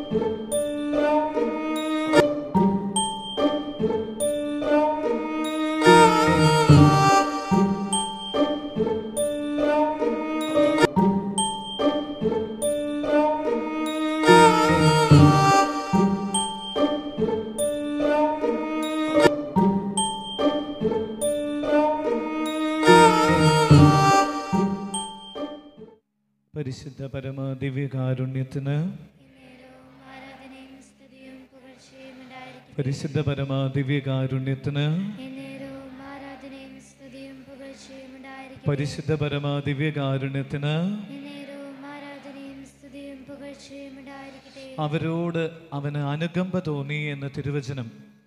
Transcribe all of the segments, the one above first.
പരിശുദ്ധ പരമ ദിവ്യകാരുണ്യത്തിന് എന്നേരവും ആരാധനയും സ്തുതിയും പുകഴ്ചയും ഉണ്ടായിരിക്കട്ടെ. പരിശുദ്ധ പരമ ദിവ്യകാരുണ്യത്തിന് എന്നേരവും ആരാധനയും സ്തുതിയും പുകഴ്ചയും ഉണ്ടായിരിക്കട്ടെ. പരിശുദ്ധ പരമ ദിവ്യകാരുണ്യത്തിന് എന്നേരവും ആരാധനയും സ്തുതിയും പുകഴ്ചയും ഉണ്ടായിരിക്കട്ടെ. അവരോട് അവന് അനുകമ്പ തോന്നി എന്ന തിരുവചനം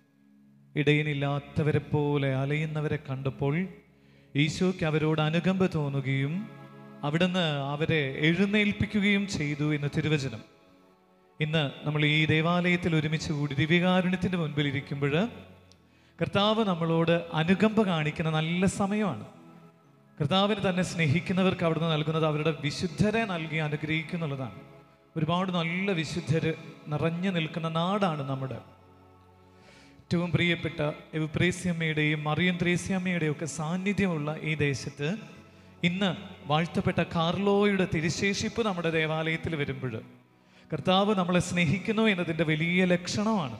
ഇടയനില്ലാത്തവരെ പോലെ അലയുന്നവരെ കണ്ടപ്പോൾ ഈശോയ്ക്ക് അവരോട് അനുകമ്പ തോന്നുകയും അവിടുന്ന് അവരെ എഴുന്നേൽപ്പിക്കുകയും ചെയ്തു എന്ന തിരുവചനം ഇന്ന് നമ്മൾ ഈ ദേവാലയത്തിൽ ഒരുമിച്ച് കൂടി ദിവ്യകാരുണ്യത്തിൻ്റെ മുൻപിൽ ഇരിക്കുമ്പോൾ കർത്താവ് നമ്മളോട് അനുകമ്പ കാണിക്കുന്ന നല്ല സമയമാണ് കർത്താവിന് തന്നെ സ്നേഹിക്കുന്നവർക്ക് അവിടുന്ന് നൽകുന്നത് അവരുടെ വിശുദ്ധരെ നൽകി അനുഗ്രഹിക്കുന്നുള്ളതാണ് ഒരുപാട് നല്ല വിശുദ്ധര് നിറഞ്ഞു നിൽക്കുന്ന നാടാണ് നമ്മുടെ ഏറ്റവും പ്രിയപ്പെട്ട എവുപ്രേസ്യമ്മയുടെയും മറിയം ത്രേസ്യമ്മയുടെയും ഒക്കെ സാന്നിധ്യമുള്ള ഈ ദേശത്ത് ഇന്ന് വാഴ്ത്തപ്പെട്ട കാർലോയുടെ തിരുശേഷിപ്പ് നമ്മുടെ ദേവാലയത്തിൽ വരുമ്പോൾ കർത്താവ് നമ്മളെ സ്നേഹിക്കുന്നു എന്നതിൻ്റെ വലിയ ലക്ഷണമാണ്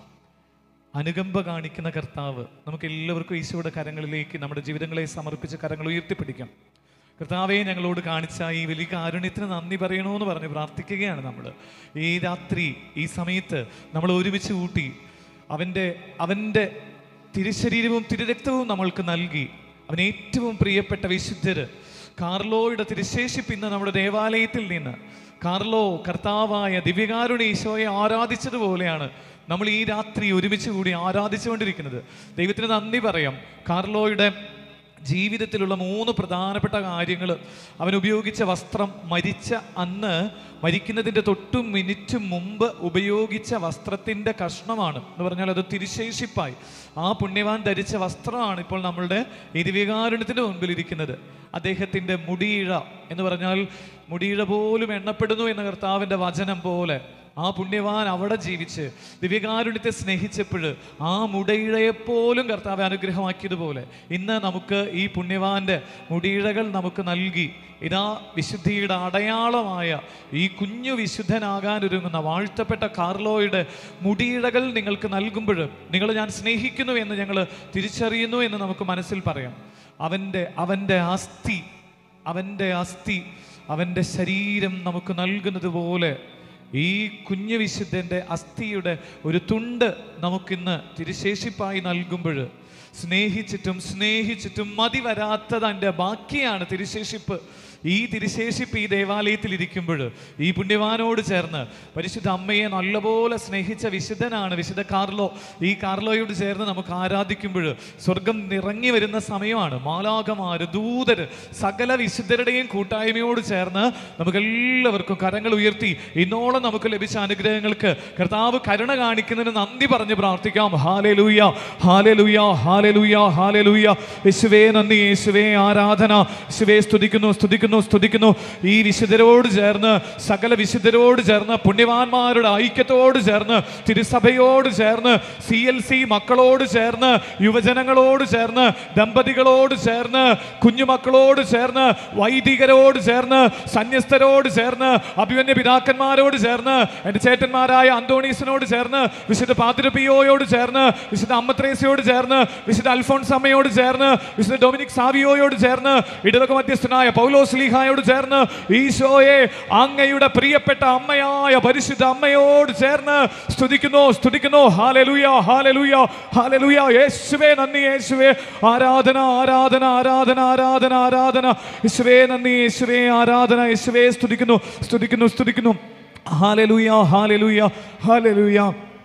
അനുകമ്പ കാണിക്കുന്ന കർത്താവ് നമുക്ക് എല്ലാവർക്കും ഈശോയുടെ കരങ്ങളിലേക്ക് നമ്മുടെ ജീവിതങ്ങളെ സമർപ്പിച്ച് കരങ്ങൾ ഉയർത്തിപ്പിടിക്കാം കർത്താവെ ഞങ്ങളോട് കാണിച്ച ഈ വലിയ കാരുണ്യത്തിന് നന്ദി പറയണമെന്ന് പറഞ്ഞ് പ്രാർത്ഥിക്കുകയാണ് നമ്മൾ ഈ രാത്രി ഈ സമയത്ത് നമ്മൾ ഒരുമിച്ച് കൂട്ടി അവൻ്റെ അവൻ്റെ തിരുശരീരവും തിരുരക്തവും നമ്മൾക്ക് നൽകി അവൻ ഏറ്റവും പ്രിയപ്പെട്ട വിശുദ്ധര് കാർലോയുടെ തിരുശേഷിപ്പ് ഇന്ന് നമ്മുടെ ദേവാലയത്തിൽ നിന്ന് കാർലോ കർത്താവായ ദിവ്യകാരുണ്യ ഈശോയെ ആരാധിച്ചതുപോലെയാണ് നമ്മൾ ഈ രാത്രി ഒരുമിച്ച് കൂടി ആരാധിച്ചുകൊണ്ടിരിക്കുന്നത് ദൈവത്തിന് നന്ദി പറയാം കാർലോയുടെ ജീവിതത്തിലുള്ള മൂന്ന് പ്രധാനപ്പെട്ട കാര്യങ്ങൾ അവൻ ഉപയോഗിച്ച വസ്ത്രം മരിച്ച അന്ന് മരിക്കുന്നതിൻ്റെ തൊട്ടു മിനിറ്റ് മുമ്പ് ഉപയോഗിച്ച വസ്ത്രത്തിൻ്റെ കഷ്ണമാണ് എന്ന് പറഞ്ഞാൽ അത് തിരുശേഷിപ്പായി ആ പുണ്യവാൻ ധരിച്ച വസ്ത്രമാണ് ഇപ്പോൾ നമ്മളുടെ ഇരുവികാരുണ്യത്തിൻ്റെ മുൻപിൽ ഇരിക്കുന്നത് അദ്ദേഹത്തിൻ്റെ മുടിയിഴ എന്ന് പറഞ്ഞാൽ മുടിയിഴ പോലും എണ്ണപ്പെടുന്നു എന്ന കർത്താവിൻ്റെ വചനം പോലെ ആ പുണ്യവാൻ അവിടെ ജീവിച്ച് ദിവ്യകാരുണ്യത്തെ സ്നേഹിച്ചപ്പോൾ ആ മുടയിഴയെപ്പോലും കർത്താവ് അനുഗ്രഹമാക്കിയതുപോലെ ഇന്ന് നമുക്ക് ഈ പുണ്യവാന്റെ മുടിയിഴകൾ നമുക്ക് നൽകി ഇതാ വിശുദ്ധിയുടെ അടയാളമായ ഈ കുഞ്ഞു വിശുദ്ധനാകാൻ ഒരുങ്ങുന്ന വാഴ്ത്തപ്പെട്ട കാർലോയുടെ മുടിയിഴകൾ നിങ്ങൾക്ക് നൽകുമ്പോൾ നിങ്ങൾ ഞാൻ സ്നേഹിക്കുന്നു എന്ന് ഞങ്ങൾ തിരിച്ചറിയുന്നു എന്ന് നമുക്ക് മനസ്സിൽ പറയാം അവൻ്റെ അവൻ്റെ അസ്ഥി അവൻ്റെ അസ്ഥി അവൻ്റെ ശരീരം നമുക്ക് നൽകുന്നത് പോലെ ഈ കുഞ്ഞു വിശുദ്ധൻ്റെ അസ്ഥിയുടെ ഒരു തുണ്ട് നമുക്കിന്ന് തിരുശേഷിപ്പായി നൽകുമ്പോൾ സ്നേഹിച്ചിട്ടും സ്നേഹിച്ചിട്ടും മതി വരാത്തത് അതിൻ്റെ ബാക്കിയാണ് തിരുശേഷിപ്പ് ഈ തിരുശേഷിപ്പ് ഈ ദേവാലയത്തിൽ ഇരിക്കുമ്പോൾ ഈ പുണ്യവാനോട് ചേർന്ന് പരിശുദ്ധ അമ്മയെ നല്ലപോലെ സ്നേഹിച്ച വിശുദ്ധനാണ് വിശുദ്ധ കാർലോ ഈ കാർലോയോട് ചേർന്ന് നമുക്ക് ആരാധിക്കുമ്പോൾ സ്വർഗം നിറങ്ങി വരുന്ന സമയമാണ് മാലാകമാര് ദൂതര് സകല വിശുദ്ധരുടെയും കൂട്ടായ്മയോട് ചേർന്ന് നമുക്ക് എല്ലാവർക്കും കരങ്ങൾ ഉയർത്തി ഇന്നോളം നമുക്ക് ലഭിച്ച അനുഗ്രഹങ്ങൾക്ക് കർത്താവ് കരുണ കാണിക്കുന്നതിന് നന്ദി പറഞ്ഞ് പ്രാർത്ഥിക്കാം ഹാലെ ലൂയ ഹാലെ ലൂയ ഹാലെ ലൂയ ഹാലെ ലൂയ യേശുവേ നന്ദി യേശുവേ ആരാധന യേശുവേ സ്തുതിക്കുന്നു സ്തുതിക്കുന്നു സ്തുതിക്കുന്നു ഈ വിശുദ്ധരോട് ചേർന്ന് സകല വിശുദ്ധരോട് ചേർന്ന് പുണ്യവാന്മാരുടെ ഐക്യത്തോട് ചേർന്ന് തിരുസഭയോട് ചേർന്ന് സി എൽ സി മക്കളോട് ചേർന്ന് യുവജനങ്ങളോട് ചേർന്ന് ദമ്പതികളോട് ചേർന്ന് കുഞ്ഞുമക്കളോട് ചേർന്ന് വൈദികരോട് ചേർന്ന് സന്യസ്തരോട് ചേർന്ന് അഭിമന്യ പിതാക്കന്മാരോട് ചേർന്ന് എൻ്റെ ചേട്ടന്മാരായ അന്തോണീസിനോട് ചേർന്ന് വിശുദ്ധ പാതിരപ്പിയോയോട് ചേർന്ന് വിശുദ്ധ അമ്മത്രേസയോട് ചേർന്ന് വിശുദ്ധ അൽഫോൺസ് അമ്മയോട് ചേർന്ന് വിശുദ്ധ ഡൊമിനിക് സാവിയോയോട് ചേർന്ന് ഇടവക മധ്യസ്ഥനായ പൗലോസ് ലീഹായോട് ചേർന്ന് ഈശോയെ അങ്ങയുടെ പ്രിയപ്പെട്ട അമ്മയായ പരിശുദ്ധ അമ്മയോട് ചേർന്ന് സ്തുതിക്കുന്നു സ്തുതിക്കുന്നു ഹാലലുയ ഹാലലുയ ഹാലലുയ യേശുവേ നന്ദി യേശുവേ ആരാധന ആരാധന ആരാധന ആരാധന ആരാധന യേശുവേ നന്ദി യേശുവേ ആരാധന യേശുവേ സ്തുതിക്കുന്നു സ്തുതിക്കുന്നു സ്തുതിക്കുന്നു ഹാലലുയ ഹാലലുയ ഹാലലുയ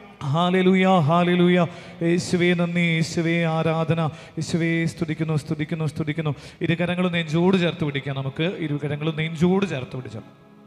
ഹാലലുയ ഹാലലുയ യേശുവേ നന്ദി യേശുവേ ആരാധന യേശുവേ സ്തുതിക്കുന്നു സ്തുതിക്കുന്നു സ്തുതിക്കുന്നു ഇരുകരങ്ങളും നെഞ്ചോട് ചേർത്ത് പിടിക്കാം നമുക്ക് ഇരുകരങ്ങളും നെഞ്ചോട് ചേർത്ത് പിടിച്ചാൽ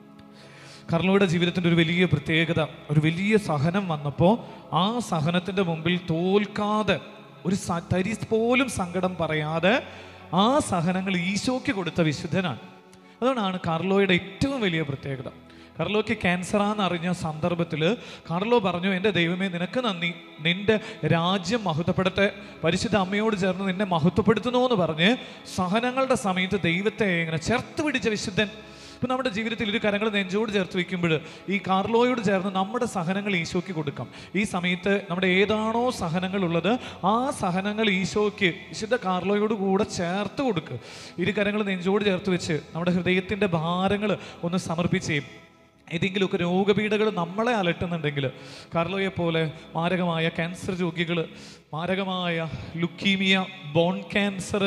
കർലോയുടെ ജീവിതത്തിൻ്റെ ഒരു വലിയ പ്രത്യേകത ഒരു വലിയ സഹനം വന്നപ്പോൾ ആ സഹനത്തിൻ്റെ മുമ്പിൽ തോൽക്കാതെ ഒരു സ- തരി പോലും സങ്കടം പറയാതെ ആ സഹനങ്ങൾ ഈശോയ്ക്ക് കൊടുത്ത വിശുദ്ധനാണ് അതുകൊണ്ടാണ് കാർലോയുടെ ഏറ്റവും വലിയ പ്രത്യേകത കാർലോയ്ക്ക് ക്യാൻസറാന്ന് അറിഞ്ഞ സന്ദർഭത്തിൽ കാർലോ പറഞ്ഞു എൻ്റെ ദൈവമേ നിനക്ക് നന്ദി നിന്റെ രാജ്യം മഹത്വപ്പെടട്ടെ പരിശുദ്ധ അമ്മയോട് ചേർന്ന് നിന്നെ മഹത്വപ്പെടുത്തുന്നു എന്ന് പറഞ്ഞ് സഹനങ്ങളുടെ സമയത്ത് ദൈവത്തെ ഇങ്ങനെ ചേർത്ത് പിടിച്ച വിശുദ്ധൻ ഇപ്പം നമ്മുടെ ജീവിതത്തിൽ ഒരു കരങ്ങൾ നെഞ്ചോട് ചേർത്ത് വെക്കുമ്പോൾ ഈ കാർലോയോട് ചേർന്ന് നമ്മുടെ സഹനങ്ങൾ ഈശോയ്ക്ക് കൊടുക്കാം ഈ സമയത്ത് നമ്മുടെ ഏതാണോ സഹനങ്ങൾ ഉള്ളത് ആ സഹനങ്ങൾ ഈശോയ്ക്ക് വിശുദ്ധ കാർലോയോട് കൂടെ ചേർത്ത് കൊടുക്കുക ഇരു കരങ്ങൾ നെഞ്ചോട് ചേർത്ത് വെച്ച് നമ്മുടെ ഹൃദയത്തിൻ്റെ ഭാരങ്ങൾ ഒന്ന് സമർപ്പിച്ചേ ഏതെങ്കിലുമൊക്കെ രോഗപീഠകൾ നമ്മളെ അലട്ടുന്നുണ്ടെങ്കിൽ കാർലോയെ പോലെ മാരകമായ ക്യാൻസർ രോഗികൾ മാരകമായ ലുക്കീമിയ ബോൺ ക്യാൻസർ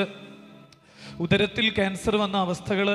ഉദരത്തിൽ ക്യാൻസർ വന്ന അവസ്ഥകൾ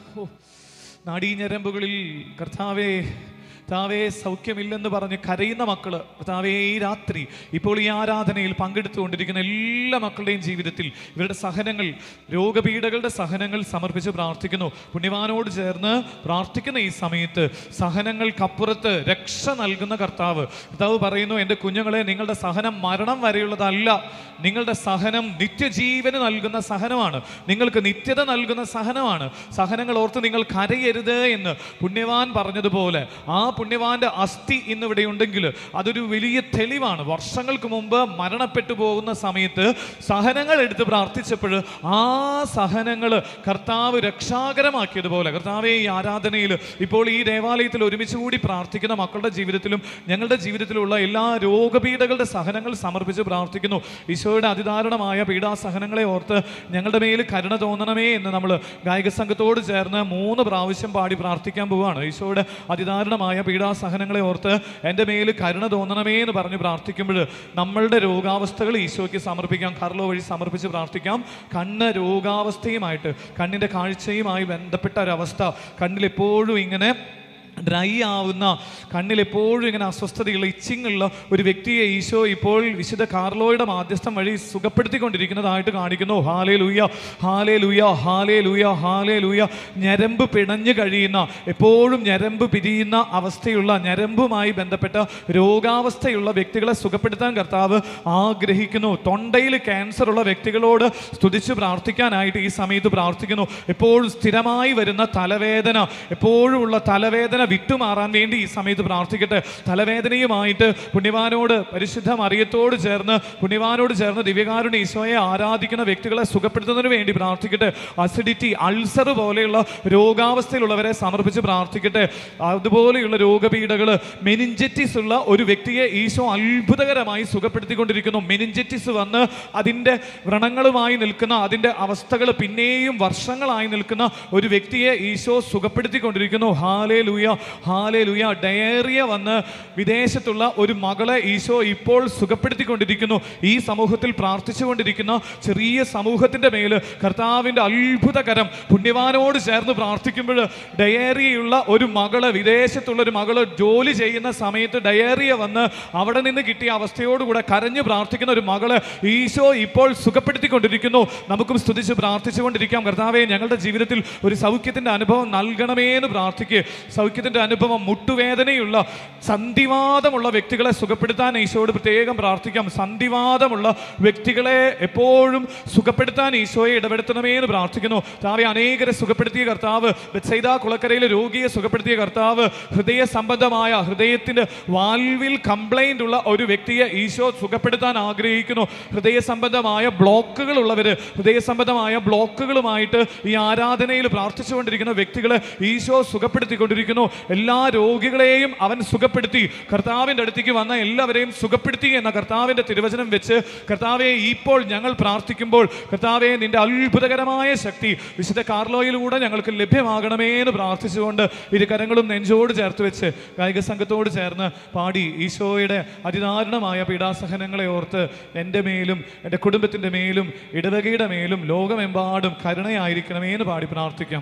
നാഡീഞരമ്പുകളിൽ കർത്താവേ കർത്താവേ സൗഖ്യമില്ലെന്ന് പറഞ്ഞ് കരയുന്ന മക്കള് കർത്താവേ ഈ രാത്രി ഇപ്പോൾ ഈ ആരാധനയിൽ പങ്കെടുത്തുകൊണ്ടിരിക്കുന്ന എല്ലാ മക്കളുടെയും ജീവിതത്തിൽ ഇവരുടെ സഹനങ്ങൾ രോഗപീഠകളുടെ സഹനങ്ങൾ സമർപ്പിച്ച് പ്രാർത്ഥിക്കുന്നു പുണ്യവാനോട് ചേർന്ന് പ്രാർത്ഥിക്കുന്ന ഈ സമയത്ത് സഹനങ്ങൾക്കപ്പുറത്ത് രക്ഷ നൽകുന്ന കർത്താവ് കർത്താവ് പറയുന്നു എൻ്റെ കുഞ്ഞുങ്ങളെ നിങ്ങളുടെ സഹനം മരണം വരെയുള്ളതല്ല നിങ്ങളുടെ സഹനം നിത്യജീവന് നൽകുന്ന സഹനമാണ് നിങ്ങൾക്ക് നിത്യത നൽകുന്ന സഹനമാണ് സഹനങ്ങൾ ഓർത്ത് നിങ്ങൾ കരയരുത് എന്ന് പുണ്യവാൻ പറഞ്ഞതുപോലെ ആ പുണ്യവാന്റെ അസ്ഥി ഇന്നിവിടെ ഉണ്ടെങ്കിൽ അതൊരു വലിയ തെളിവാണ് വർഷങ്ങൾക്ക് മുമ്പ് മരണപ്പെട്ടു പോകുന്ന സമയത്ത് സഹനങ്ങൾ എടുത്ത് പ്രാർത്ഥിച്ചപ്പോൾ ആ സഹനങ്ങൾ കർത്താവ് രക്ഷാകരമാക്കിയതുപോലെ കർത്താവെ ഈ ആരാധനയിൽ ഇപ്പോൾ ഈ ദേവാലയത്തിൽ ഒരുമിച്ച് കൂടി പ്രാർത്ഥിക്കുന്ന മക്കളുടെ ജീവിതത്തിലും ഞങ്ങളുടെ ജീവിതത്തിലുള്ള എല്ലാ രോഗപീഠകളുടെ സഹനങ്ങൾ സമർപ്പിച്ച് പ്രാർത്ഥിക്കുന്നു ഈശോയുടെ അതിദാരുണമായ പീഡാസഹനങ്ങളെ ഓർത്ത് ഞങ്ങളുടെ മേൽ കരുണ തോന്നണമേ എന്ന് നമ്മൾ ഗായക സംഘത്തോട് ചേർന്ന് മൂന്ന് പ്രാവശ്യം പാടി പ്രാർത്ഥിക്കാൻ പോവുകയാണ് ഈശോയുടെ അതിദാരുണമായ പീഡാസഹനങ്ങളെ ഓർത്ത് എൻ്റെ മേൽ കരുണ തോന്നണമേ എന്ന് പറഞ്ഞ് പ്രാർത്ഥിക്കുമ്പോൾ നമ്മളുടെ രോഗാവസ്ഥകൾ ഈശോയ്ക്ക് സമർപ്പിക്കാം കർലോ വഴി സമർപ്പിച്ച് പ്രാർത്ഥിക്കാം കണ്ണ് രോഗാവസ്ഥയുമായിട്ട് കണ്ണിൻ്റെ കാഴ്ചയുമായി ബന്ധപ്പെട്ട ഒരവസ്ഥ കണ്ണിൽ എപ്പോഴും ഇങ്ങനെ ഡ്രൈ ആവുന്ന കണ്ണിൽ എപ്പോഴും ഇങ്ങനെ അസ്വസ്ഥതയുള്ള ഇച്ചിങ് ഉള്ള ഒരു വ്യക്തിയെ ഈശോ ഇപ്പോൾ വിശുദ്ധ കാർലോയുടെ മാധ്യസ്ഥം വഴി സുഖപ്പെടുത്തിക്കൊണ്ടിരിക്കുന്നതായിട്ട് കാണിക്കുന്നു ഹാലേ ലൂയ ഹാലേ ലൂയ ഹാലേ ലൂയ ഹാലേ ലൂയ ഞരമ്പ് പിണഞ്ഞു കഴിയുന്ന എപ്പോഴും ഞരമ്പ് പിരിയുന്ന അവസ്ഥയുള്ള ഞരമ്പുമായി ബന്ധപ്പെട്ട രോഗാവസ്ഥയുള്ള വ്യക്തികളെ സുഖപ്പെടുത്താൻ കർത്താവ് ആഗ്രഹിക്കുന്നു തൊണ്ടയിൽ ക്യാൻസർ ഉള്ള വ്യക്തികളോട് സ്തുതിച്ച് പ്രാർത്ഥിക്കാനായിട്ട് ഈ സമയത്ത് പ്രാർത്ഥിക്കുന്നു എപ്പോഴും സ്ഥിരമായി വരുന്ന തലവേദന എപ്പോഴും ഉള്ള തലവേദന വിട്ടുമാറാൻ വേണ്ടി ഈ സമയത്ത് പ്രാർത്ഥിക്കട്ടെ തലവേദനയുമായിട്ട് പുണ്യവാനോട് പരിശുദ്ധ മറിയത്തോട് ചേർന്ന് പുണ്യവാനോട് ചേർന്ന് ദിവ്യകാരുണ്യ ഈശോയെ ആരാധിക്കുന്ന വ്യക്തികളെ സുഖപ്പെടുത്തുന്നതിന് വേണ്ടി പ്രാർത്ഥിക്കട്ടെ അസിഡിറ്റി അൾസർ പോലെയുള്ള രോഗാവസ്ഥയിലുള്ളവരെ സമർപ്പിച്ച് പ്രാർത്ഥിക്കട്ടെ അതുപോലെയുള്ള രോഗപീഠകൾ മെനിഞ്ചറ്റിസ് ഉള്ള ഒരു വ്യക്തിയെ ഈശോ അത്ഭുതകരമായി സുഖപ്പെടുത്തിക്കൊണ്ടിരിക്കുന്നു മെനിഞ്ചറ്റിസ് വന്ന് അതിൻ്റെ വ്രണങ്ങളുമായി നിൽക്കുന്ന അതിൻ്റെ അവസ്ഥകൾ പിന്നെയും വർഷങ്ങളായി നിൽക്കുന്ന ഒരു വ്യക്തിയെ ഈശോ സുഖപ്പെടുത്തിക്കൊണ്ടിരിക്കുന്നു ഹാലേ ലൂയ ഹാലേ ലൂയ ഡയേറിയ വന്ന് വിദേശത്തുള്ള ഒരു മകളെ ഈശോ ഇപ്പോൾ സുഖപ്പെടുത്തിക്കൊണ്ടിരിക്കുന്നു ഈ സമൂഹത്തിൽ പ്രാർത്ഥിച്ചുകൊണ്ടിരിക്കുന്ന ചെറിയ സമൂഹത്തിന്റെ മേൽ കർത്താവിന്റെ അത്ഭുതകരം പുണ്യവാനോട് ചേർന്ന് പ്രാർത്ഥിക്കുമ്പോൾ ഡയേറിയയുള്ള ഒരു മകള് വിദേശത്തുള്ള ഒരു മകള് ജോലി ചെയ്യുന്ന സമയത്ത് ഡയേറിയ വന്ന് അവിടെ നിന്ന് കിട്ടിയ അവസ്ഥയോടുകൂടെ കരഞ്ഞു പ്രാർത്ഥിക്കുന്ന ഒരു മകള് ഈശോ ഇപ്പോൾ സുഖപ്പെടുത്തിക്കൊണ്ടിരിക്കുന്നു നമുക്കും സ്തുതിച്ച് പ്രാർത്ഥിച്ചുകൊണ്ടിരിക്കാം കർത്താവെ ഞങ്ങളുടെ ജീവിതത്തിൽ ഒരു സൗഖ്യത്തിന്റെ അനുഭവം നൽകണമേ എന്ന് പ്രാർത്ഥിക്കുക സൗഖ്യത്തിന്റെ അനുഭവം മുട്ടുവേദനയുള്ള സന്ധിവാദമുള്ള വ്യക്തികളെ സുഖപ്പെടുത്താൻ ഈശോയോട് പ്രത്യേകം പ്രാർത്ഥിക്കാം സന്ധിവാദമുള്ള വ്യക്തികളെ എപ്പോഴും സുഖപ്പെടുത്താൻ ഈശോയെ ഇടപെടുത്തണമേ എന്ന് പ്രാർത്ഥിക്കുന്നു താവെ അനേകരെ സുഖപ്പെടുത്തിയ കർത്താവ് ബെത്സൈദ കുളക്കരയിലെ രോഗിയെ സുഖപ്പെടുത്തിയ കർത്താവ് ഹൃദയ സംബന്ധമായ ഹൃദയത്തിന്റെ വാൽവിൽ കംപ്ലൈന്റ് ഉള്ള ഒരു വ്യക്തിയെ ഈശോ സുഖപ്പെടുത്താൻ ആഗ്രഹിക്കുന്നു ഹൃദയ സംബന്ധമായ ബ്ലോക്കുകൾ ഉള്ളവര് ഹൃദയ സംബന്ധമായ ബ്ലോക്കുകളുമായിട്ട് ഈ ആരാധനയിൽ പ്രാർത്ഥിച്ചുകൊണ്ടിരിക്കുന്ന വ്യക്തികളെ ഈശോ സുഖപ്പെടുത്തിക്കൊണ്ടിരിക്കുന്നു എല്ലാ രോഗികളെയും അവൻ സുഖപ്പെടുത്തി കർത്താവിൻ്റെ അടുത്തേക്ക് വന്ന എല്ലാവരെയും സുഖപ്പെടുത്തി എന്ന കർത്താവിൻ്റെ തിരുവചനം വെച്ച് കർത്താവെ ഇപ്പോൾ ഞങ്ങൾ പ്രാർത്ഥിക്കുമ്പോൾ കർത്താവെ നിന്റെ അത്ഭുതകരമായ ശക്തി വിശുദ്ധ കാർലോയിലൂടെ ഞങ്ങൾക്ക് ലഭ്യമാകണമേ എന്ന് പ്രാർത്ഥിച്ചുകൊണ്ട് ഇരു കരങ്ങളും നെഞ്ചോട് ചേർത്ത് വെച്ച് ഗായിക സംഘത്തോട് ചേർന്ന് പാടി ഈശോയുടെ അതിദാരുണമായ പീഡാസഹനങ്ങളെ ഓർത്ത് എൻ്റെ മേലും എൻ്റെ കുടുംബത്തിൻ്റെ മേലും ഇടവകയുടെ മേലും ലോകമെമ്പാടും കരുണയായിരിക്കണമേ എന്ന് പാടി പ്രാർത്ഥിക്കാം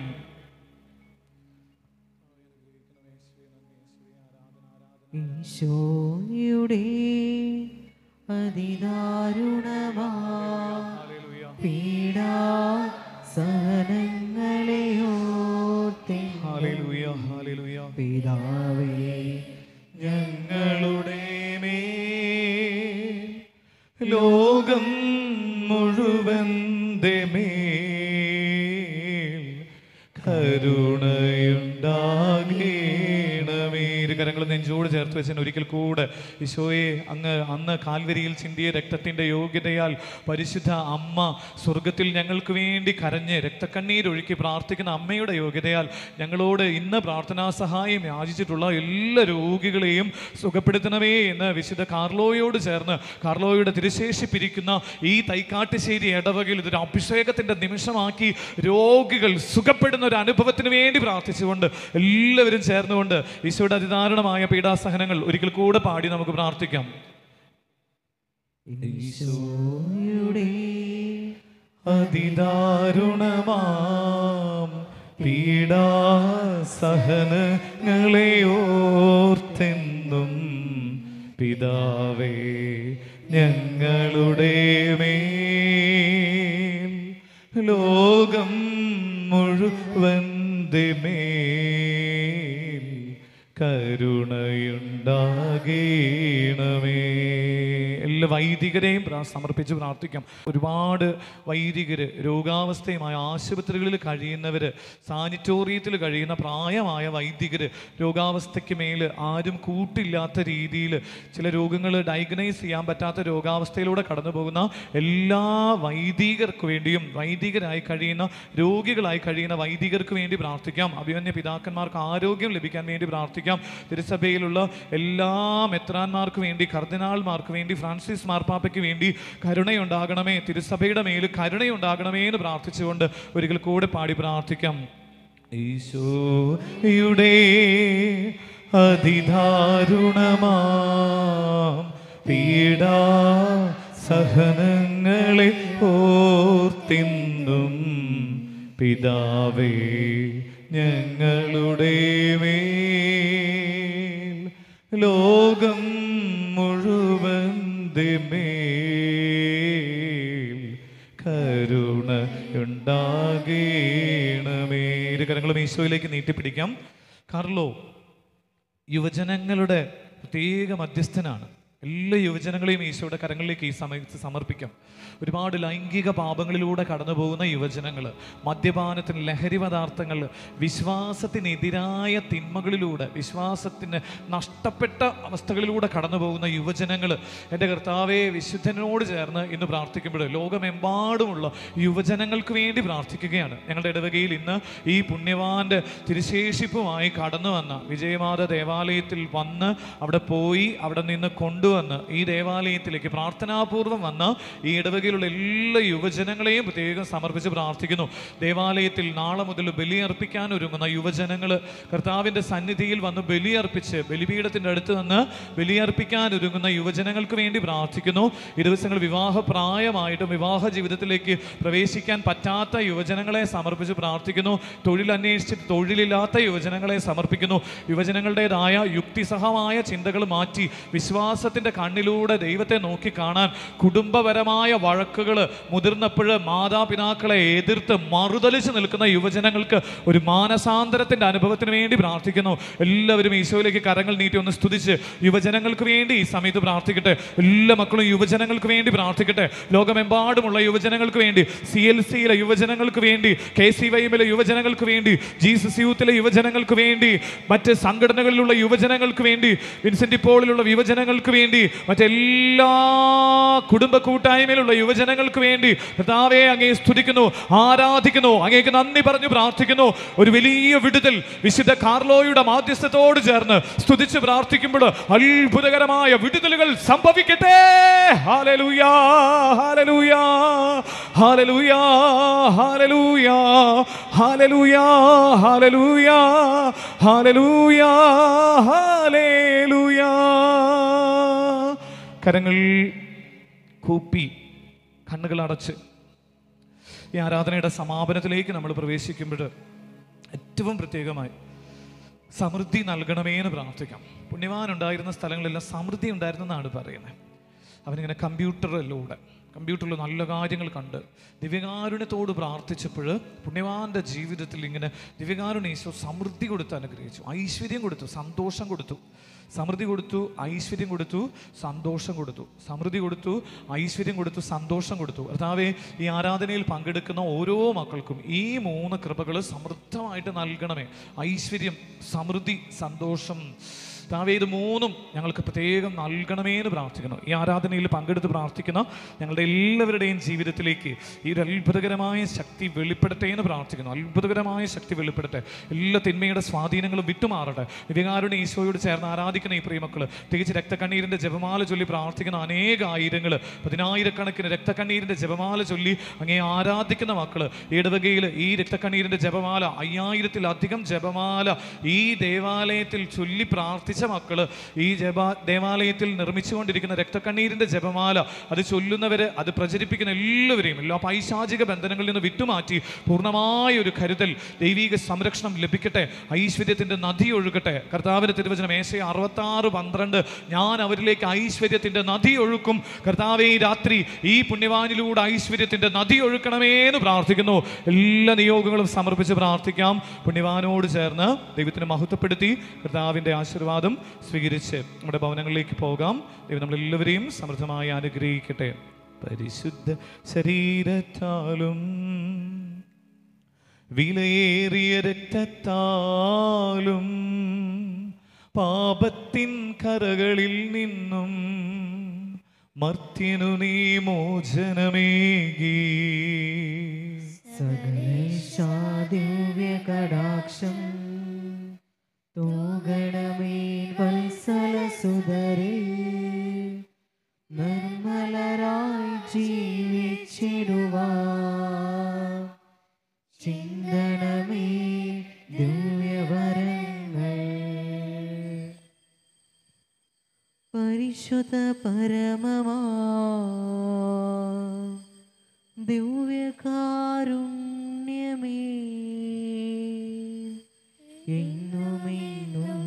ഈശോയുടെ അതിദാരുണമാ പീഡാ സഹനങ്ങളെ ഓർത്തെ ഹാലേലൂയ ഹാലേലൂയ പിതാവേ ഞങ്ങളുടെ മേൽ ലോകം മുഴുവൻ മേൽ കരുണയുണ്ടാകേണമേ ചേർത്ത് വെച്ചതിന് ഒരിക്കൽ കൂടെ ഈശോയെ അങ്ങ് അന്ന് കാൽവരിയിൽ ചിന്തിയ രക്തത്തിൻ്റെ യോഗ്യതയാൽ പരിശുദ്ധ അമ്മ സ്വർഗത്തിൽ ഞങ്ങൾക്ക് വേണ്ടി കരഞ്ഞ് രക്തക്കണ്ണീരൊഴുക്കി പ്രാർത്ഥിക്കുന്ന അമ്മയുടെ യോഗ്യതയാൽ ഞങ്ങളോട് ഇന്ന് പ്രാർത്ഥനാ സഹായം യാചിച്ചിട്ടുള്ള എല്ലാ രോഗികളെയും സുഖപ്പെടുത്തണമേ എന്ന് വിശുദ്ധ കാർലോയോട് ചേർന്ന് കാർലോയുടെ തിരുശേഷി പിരിക്കുന്ന ഈ തൈക്കാട്ടുശ്ശേരി ഇടവകയിൽ ഇതൊരു അഭിഷേകത്തിന്റെ നിമിഷമാക്കി രോഗികൾ സുഖപ്പെടുന്ന ഒരു അനുഭവത്തിന് വേണ്ടി പ്രാർത്ഥിച്ചുകൊണ്ട് എല്ലാവരും ചേർന്നുകൊണ്ട് ഈശോയുടെ അതിദാരുണമായ പീഡാസഹനങ്ങൾ ഒരിക്കൽ കൂടെ പാടി നമുക്ക് പ്രാർത്ഥിക്കാം ഈശോയുടെ അതിദാരുണമാം പീഡാസഹനങ്ങളെ ഓർത്തെന്നും പിതാവേ ഞങ്ങളുടെ മേൽ ലോകം മുഴുവൻ്റെ മേൽ കരുണയുണ്ടാകേണമേ എല്ലാ വൈദികരെയും പ്രാ- സമർപ്പിച്ച് പ്രാർത്ഥിക്കാം ഒരുപാട് വൈദികര് രോഗാവസ്ഥയുമായ ആശുപത്രികളിൽ കഴിയുന്നവര് സാനിറ്റോറിയത്തിൽ കഴിയുന്ന പ്രായമായ വൈദികര് രോഗാവസ്ഥയ്ക്ക് മേൽ ആരും കൂട്ടില്ലാത്ത രീതിയിൽ ചില രോഗങ്ങൾ ഡയഗ്നൈസ് ചെയ്യാൻ പറ്റാത്ത രോഗാവസ്ഥയിലൂടെ കടന്നു പോകുന്ന എല്ലാ വൈദികർക്ക് വേണ്ടിയും വൈദികരായി കഴിയുന്ന രോഗികളായി കഴിയുന്ന വൈദികർക്ക് വേണ്ടി പ്രാർത്ഥിക്കാം അഭിമന്യ പിതാക്കന്മാർക്ക് ആരോഗ്യം ലഭിക്കാൻ വേണ്ടി പ്രാർത്ഥിക്കാം തിരുസഭയിലുള്ള എല്ലാ മെത്രാന്മാർക്ക് വേണ്ടി കർദിനാൾമാർക്ക് വേണ്ടി ഫ്രാൻസിസ് മാർപ്പാപ്പയ്ക്ക് വേണ്ടി കരുണയുണ്ടാകണമേ തിരുസഭയുടെ മേൽ കരുണയുണ്ടാകണമേ എന്ന് പ്രാർത്ഥിച്ചുകൊണ്ട് ഒരിക്കൽ കൂടെ പാടി പ്രാർത്ഥിക്കാം ഈശോയുടെ അതിദാരുണമാം പീഡാ സഹനങ്ങളെ ഓർത്തിന്നും പിതാവേ ഞങ്ങളുടെ മേൽ ലോകം മുഴുവൻ്റെ മേൽ കരുണ ഉണ്ടാകേണമേ ഇരു കരങ്ങളും ഈശോയിലേക്ക് നീട്ടിപ്പിടിക്കാം കാർലോ യുവജനങ്ങളുടെ പ്രത്യേക മധ്യസ്ഥനാണ് എല്ലാ യുവജനങ്ങളെയും ഈശോയുടെ കരങ്ങളിലേക്ക് ഈ സമയത്ത് സമർപ്പിക്കാം ഒരുപാട് ലൈംഗിക പാപങ്ങളിലൂടെ കടന്നു പോകുന്ന യുവജനങ്ങൾ മദ്യപാനത്തിന് ലഹരി പദാർത്ഥങ്ങൾ വിശ്വാസത്തിനെതിരായ തിന്മകളിലൂടെ വിശ്വാസത്തിന് നഷ്ടപ്പെട്ട അവസ്ഥകളിലൂടെ കടന്നു പോകുന്ന യുവജനങ്ങൾ എൻ്റെ കർത്താവെ വിശുദ്ധനോട് ചേർന്ന് ഇന്ന് പ്രാർത്ഥിക്കുമ്പോൾ ലോകമെമ്പാടുമുള്ള യുവജനങ്ങൾക്ക് വേണ്ടി പ്രാർത്ഥിക്കുകയാണ് ഞങ്ങളുടെ ഇടവകയിൽ ഇന്ന് ഈ പുണ്യവാന്റെ തിരുശേഷിപ്പുമായി കടന്നു വന്ന വിജയമാത ദേവാലയത്തിൽ വന്ന് അവിടെ പോയി അവിടെ നിന്ന് കൊണ്ടുവന്ന് ഈ ദേവാലയത്തിലേക്ക് പ്രാർത്ഥനാപൂർവം വന്ന ഈ ഇടവകയിലുള്ള എല്ലാ യുവജനങ്ങളെയും പ്രത്യേകം സമർപ്പിച്ച് പ്രാർത്ഥിക്കുന്നു ദേവാലയത്തിൽ നാളെ മുതൽ ബലിയർപ്പിക്കാൻ ഒരുങ്ങുന്ന യുവജനങ്ങൾ കർത്താവിൻ്റെ സന്നിധിയിൽ വന്ന് ബലിയർപ്പിച്ച് ബലിപീഠത്തിൻ്റെ അടുത്ത് നിന്ന് ബലിയർപ്പിക്കാൻ ഒരുങ്ങുന്ന യുവജനങ്ങൾക്ക് വേണ്ടി പ്രാർത്ഥിക്കുന്നു ഈ ദിവസങ്ങൾ വിവാഹ പ്രായമായിട്ടും വിവാഹ ജീവിതത്തിലേക്ക് പ്രവേശിക്കാൻ പറ്റാത്ത യുവജനങ്ങളെ സമർപ്പിച്ച് പ്രാർത്ഥിക്കുന്നു തൊഴിൽ അന്വേഷിച്ച് തൊഴിലില്ലാത്ത യുവജനങ്ങളെ സമർപ്പിക്കുന്നു യുവജനങ്ങളുടേതായ യുക്തിസഹമായ ചിന്തകൾ മാറ്റി വിശ്വാസത്തിൻ്റെ കണ്ണിലൂടെ ദൈവത്തെ നോക്കി കാണാൻ കുടുംബപരമായ വഴക്കുകൾ മുതിർന്നപ്പോൾ മാതാപിതാക്കളെ എതിർത്ത് മറുതലിച്ച് നിൽക്കുന്ന യുവജനങ്ങൾക്ക് ഒരു മാനസാന്തരത്തിൻ്റെ അനുഭവത്തിന് വേണ്ടി പ്രാർത്ഥിക്കുന്നു എല്ലാവരും ഈശോയിലേക്ക് കരങ്ങൾ നീട്ടി ഒന്ന് സ്തുതിച്ച് യുവജനങ്ങൾക്ക് വേണ്ടി ഈ സമയത്ത് പ്രാർത്ഥിക്കട്ടെ എല്ലാ മക്കളും യുവജനങ്ങൾക്ക് വേണ്ടി പ്രാർത്ഥിക്കട്ടെ ലോകമെമ്പാടുമുള്ള യുവജനങ്ങൾക്ക് വേണ്ടി സി എൽ സിയിലെ യുവജനങ്ങൾക്ക് വേണ്ടി കെ സി വൈമിലെ യുവജനങ്ങൾക്ക് വേണ്ടി ജീസസ് യൂത്തിലെ യുവജനങ്ങൾക്ക് വേണ്ടി മറ്റ് സംഘടനകളിലുള്ള യുവജനങ്ങൾക്ക് വേണ്ടി വിൻസെന്റ് പോളിലുള്ള യുവജനങ്ങൾക്ക് വേണ്ടി മറ്റെല്ലാ കുടുംബ കൂട്ടായ്മയിലുള്ള യുവജനങ്ങൾക്ക് വേണ്ടി കർത്താവെ അങ്ങേ സ്തുതിക്കുന്നു ആരാധിക്കുന്നു അങ്ങേക്ക് നന്ദി പറഞ്ഞു പ്രാർത്ഥിക്കുന്നു ഒരു വലിയ വിടുതൽ വിശുദ്ധ കാർലോയുടെ മാധ്യസ്ഥത്തോട് ചേർന്ന് സ്തുതിച്ച് പ്രാർത്ഥിക്കുമ്പോൾ അത്ഭുതകരമായ വിടുതലുകൾ സംഭവിക്കട്ടെ ഹാലലൂയാ ഹാലലൂയാ ഹാലലൂയാ ഹാലലൂയാ ഹാലലൂയാ ഹാലലൂയാ ഹാലലൂയാ ഹാലേലൂയാ കരങ്ങൾ കൂപ്പി കണ്ണുകൾ അടച്ച് ഈ ആരാധനയുടെ സമാപനത്തിലേക്ക് നമ്മൾ പ്രവേശിക്കുമ്പോൾ ഏറ്റവും പ്രത്യേകമായി സമൃദ്ധി നൽകണമേ എന്ന് പ്രാർത്ഥിക്കാം പുണ്യവാൻ ഉണ്ടായിരുന്ന സ്ഥലങ്ങളെല്ലാം സമൃദ്ധി ഉണ്ടായിരുന്നെന്നാണ് പറയുന്നത് അവനിങ്ങനെ കമ്പ്യൂട്ടറിലൂടെ കമ്പ്യൂട്ടറിൽ നല്ല കാര്യങ്ങൾ കണ്ട് ദിവ്യകാരുണ്യത്തോട് പ്രാർത്ഥിച്ചപ്പോൾ പുണ്യവാന്റെ ജീവിതത്തിൽ ഇങ്ങനെ ദിവ്യകാരുണ്യ ഈശോ സമൃദ്ധി കൊടുത്ത് അനുഗ്രഹിച്ചു ഐശ്വര്യം കൊടുത്തു സന്തോഷം കൊടുത്തു സമൃദ്ധി കൊടുത്തു ഐശ്വര്യം കൊടുത്തു സന്തോഷം കൊടുത്തു സമൃദ്ധി കൊടുത്തു ഐശ്വര്യം കൊടുത്തു സന്തോഷം കൊടുത്തു കർത്താവെ ഈ ആരാധനയിൽ പങ്കെടുക്കുന്ന ഓരോ മക്കൾക്കും ഈ മൂന്ന് കൃപകൾ സമൃദ്ധമായിട്ട് നൽകണമേ ഐശ്വര്യം സമൃദ്ധി സന്തോഷം കർത്താവേ ഇത് മൂന്നും ഞങ്ങൾക്ക് പ്രത്യേകം നൽകണമേ എന്ന് പ്രാർത്ഥിക്കുന്നു ഈ ആരാധനയിൽ പങ്കെടുത്ത് പ്രാർത്ഥിക്കുന്ന ഞങ്ങളുടെ എല്ലാവരുടെയും ജീവിതത്തിലേക്ക് ഈ ഒരു അത്ഭുതകരമായ ശക്തി വെളിപ്പെടട്ടെ എന്ന് പ്രാർത്ഥിക്കുന്നു അത്ഭുതകരമായ ശക്തി വെളിപ്പെടട്ടെ എല്ലാ തിന്മയുടെ സ്വാധീനങ്ങളും വിട്ടുമാറട്ടെ വിവേകാരുടെ ഈശോയോട് ചേർന്ന് ആരാധിക്കുന്ന ഈ പ്രിയമക്കള് തികച്ച് രക്തക്കണ്ണീരിന്റെ ജപമാല ചൊല്ലി പ്രാർത്ഥിക്കുന്ന അനേക ആയിരങ്ങൾ പതിനായിരക്കണക്കിന് രക്തക്കണ്ണീരിന്റെ ജപമാല ചൊല്ലി അങ്ങേ ആരാധിക്കുന്ന മക്കള് ഇടവകയിൽ ഈ രക്തക്കണ്ണീരിന്റെ ജപമാല അയ്യായിരത്തിലധികം ജപമാല ഈ ദേവാലയത്തിൽ ചൊല്ലി പ്രാർത്ഥിച്ച മക്കള് ഈ ജപ ദേവാലയത്തിൽ നിർമ്മിച്ചുകൊണ്ടിരിക്കുന്ന രക്തക്കണ്ണീരിന്റെ ജപമാല അത് ചൊല്ലുന്നവര് അത് പ്രചരിപ്പിക്കുന്ന എല്ലാവരെയും എല്ലാ പൈശാചിക ബന്ധനങ്ങളിൽ നിന്ന് വിട്ടുമാറ്റി പൂർണ്ണമായ ഒരു കരുതൽ ദൈവിക സംരക്ഷണം ലഭിക്കട്ടെ ഐശ്വര്യത്തിന്റെ നദി ഒഴുകട്ടെ കർത്താവിന്റെ തിരുവചനം ഏശയ അറുപത്തി ആറ് പന്ത്രണ്ട് ഞാൻ അവരിലേക്ക് ഐശ്വര്യത്തിന്റെ നദി ഒഴുക്കും കർത്താവേ ഈ രാത്രി ഈ പുണ്യവാനിലൂടെ ഐശ്വര്യത്തിന്റെ നദി ഒഴുക്കണമേ എന്ന് പ്രാർത്ഥിക്കുന്നു എല്ലാ നിയോഗങ്ങളും സമർപ്പിച്ച് പ്രാർത്ഥിക്കാം പുണ്യവാനോട് ചേർന്ന് ദൈവത്തിന് മഹത്വപ്പെടുത്തി കർത്താവിന്റെ ആശീർവാദം സ്വീകരിച്ച് നമ്മുടെ ഭവനങ്ങളിലേക്ക് പോകാം ദൈവം നമ്മളെല്ലാവരെയും സമൃദ്ധമായി അനുഗ്രഹിക്കട്ടെ പരിശുദ്ധ ശരീരത്താലും വിലയേറിയ രക്തത്താലും പാപത്തിൻ കരകളിൽ നിന്നും മർത്യനു നീ മോചനമേകി സകലേശാദിവ്യ കടാക്ഷം തൂഗണമേ വത്സല സുതരേ നിർമ്മലരായി ജീവിച്ചിടുവാ ചിന്തണമേ ദിവ്യവരങ്ങൾ പരിശുദ്ധ പരമമാ ദിവ്യകാരുണ്യമേ എന്നുമെന്നും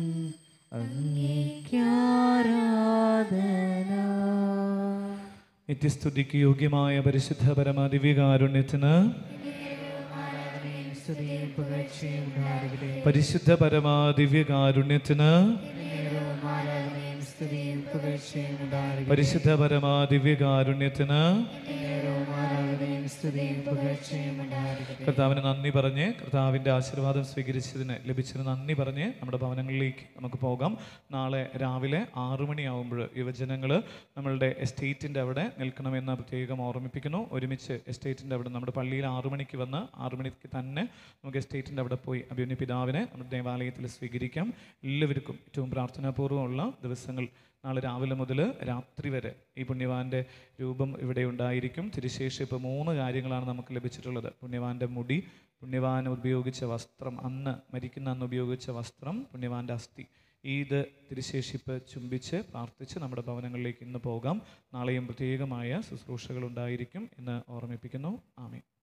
അങ്ങേക്കാരാധന നിത്യസ്തുതിക്ക് യോഗ്യമായ പരിശുദ്ധ പരമാദിവ്യകാരുണ്യത്തിന് സ്തുതിയും പുകഴ്ചയും ഉണ്ടാകട്ടെ പരിശുദ്ധ പരമാദിവ്യകാരുണ്യത്തിന് നേരവും ആരാധനയും സ്തുതിയും പുകഴ്ചയും ഉണ്ടാകട്ടെ പരിശുദ്ധ പരമാദിവ്യകാരുണ്യത്തിന് നേരവും ആരാധനയും സ്തുതിയും പുകഴ്ചയും ഉണ്ടാകട്ടെ കർത്താവിന് നന്ദി പറഞ്ഞ് കർത്താവിൻ്റെ ആശീർവാദം സ്വീകരിച്ചതിന് ലഭിച്ചതിന് നന്ദി പറഞ്ഞ് നമ്മുടെ ഭവനങ്ങളിലേക്ക് നമുക്ക് പോകാം നാളെ രാവിലെ ആറു മണിയാവുമ്പോൾ യുവജനങ്ങൾ നമ്മളുടെ എസ്റ്റേറ്റിൻ്റെ അവിടെ നിൽക്കണമെന്ന് പ്രത്യേകം ഓർമ്മിപ്പിക്കുന്നു ഒരുമിച്ച് എസ്റ്റേറ്റിൻ്റെ അവിടെ നമ്മുടെ പള്ളിയിൽ ആറു മണിക്ക് വന്ന് ആറു മണിക്ക് തന്നെ നമുക്ക് എസ്റ്റേറ്റിൻ്റെ അവിടെ പോയി അഭിമന്യ പിതാവിനെ നമ്മുടെ ദേവാലയത്തിൽ സ്വീകരിക്കാം എല്ലാവർക്കും ഏറ്റവും പ്രാർത്ഥനാപൂർവ്വമുള്ള ദിവസങ്ങൾ നാളെ രാവിലെ മുതൽ രാത്രി വരെ ഈ പുണ്യവാന്റെ രൂപം ഇവിടെ ഉണ്ടായിരിക്കും തിരുശേഷി ഇപ്പോൾ മൂന്ന് കാര്യങ്ങളാണ് നമുക്ക് ലഭിച്ചിട്ടുള്ളത് പുണ്യവാന്റെ മുടി പുണ്യവാൻ ഉപയോഗിച്ച വസ്ത്രം അന്ന് മരിക്കുന്ന അന്ന് ഉപയോഗിച്ച വസ്ത്രം പുണ്യവാന്റെ അസ്ഥി ഇത് തിരുശേഷിപ്പ് ചുംബിച്ച് പ്രാർത്ഥിച്ച് നമ്മുടെ ഭവനങ്ങളിലേക്ക് ഇന്ന് പോകാം നാളെയും പ്രത്യേകമായ ശുശ്രൂഷകൾ ഉണ്ടായിരിക്കും എന്ന് ഓർമ്മിപ്പിക്കുന്നു ആമേ